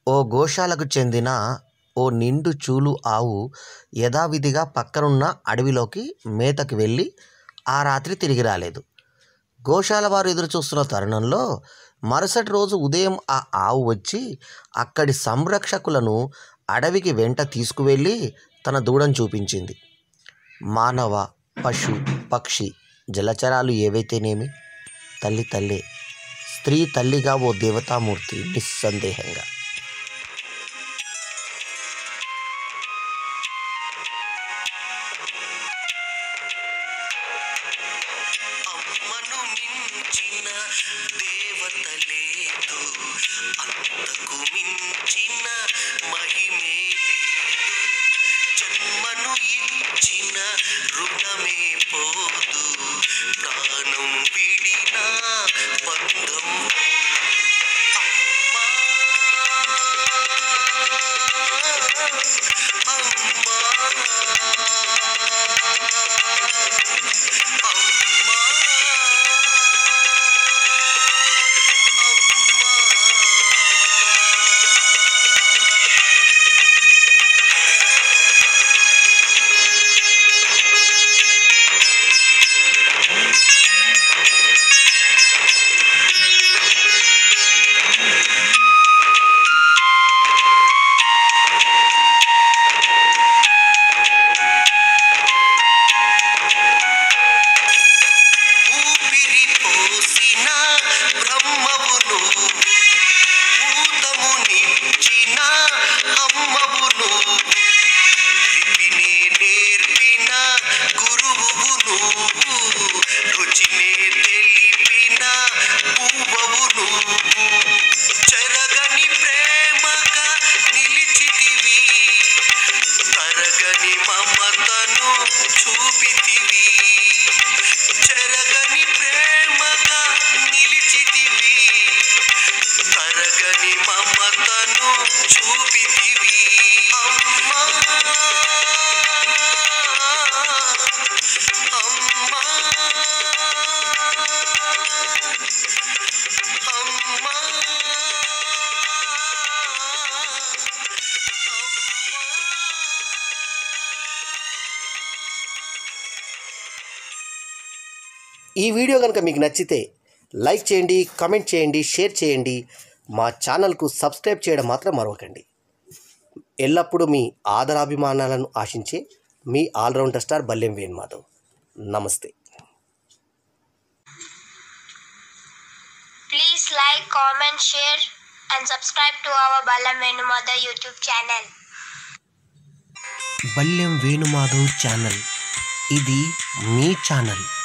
ఓ గోశాలకు చెందిన ఓ నిండు చూలు ఆవు యథావిధిగా పక్కనున్న అడవిలోకి మేతకి వెళ్ళి ఆ రాత్రి తిరిగి రాలేదు గోశాల వారు ఎదురు చూస్తున్న తరుణంలో మరుసటి రోజు ఉదయం ఆ ఆవు వచ్చి అక్కడి సంరక్షకులను అడవికి వెంట తీసుకువెళ్ళి తన దూడను చూపించింది మానవ పశు పక్షి జలచరాలు ఏవైతేనేమి తల్లి తల్లే స్త్రీ తల్లిగా ఓ దేవతామూర్తి నిస్సందేహంగా అమ్మను మించిన దేవత లేదు అంతకు మించిన మహిమే లేదు జన్మను ఇచ్చిన రుణమే పోదు ప్రాణం విడిన బంధం అమ్మా ఊపిరి పోసిన బ్రహ్మవు నువ్వు భూతమునిచ్చిన అమ్మవు నువ్వు లిపినే నేర్పిన గురువు నువ్వు రుచినే తెలిపిన పువ్వవు నువ్వు చెరగని ప్రేమగా నిలిచితివి తరగని మమతను చూపితివి చెరగని ప్రేమగా నిలిచితివి తరగని మమతను చూపితివి అమ్మా అమ్మా ఈ వీడియో కనుక మీకు నచ్చితే లైక్ చేయండి కామెంట్ చేయండి షేర్ చేయండి మా ఛానల్కు సబ్స్క్రైబ్ చేయడం మాత్రం మరవకండి ఎల్లప్పుడూ మీ ఆదరాభిమానాలను ఆశించే మీ ఆల్రౌండర్ స్టార్ బల్లెం వేణుమాధవ్ నమస్తే Please like, comment, share, and subscribe to our Balam Venumada YouTube channel. Ballem Venumadhav channel ఇది మీ ఛానల్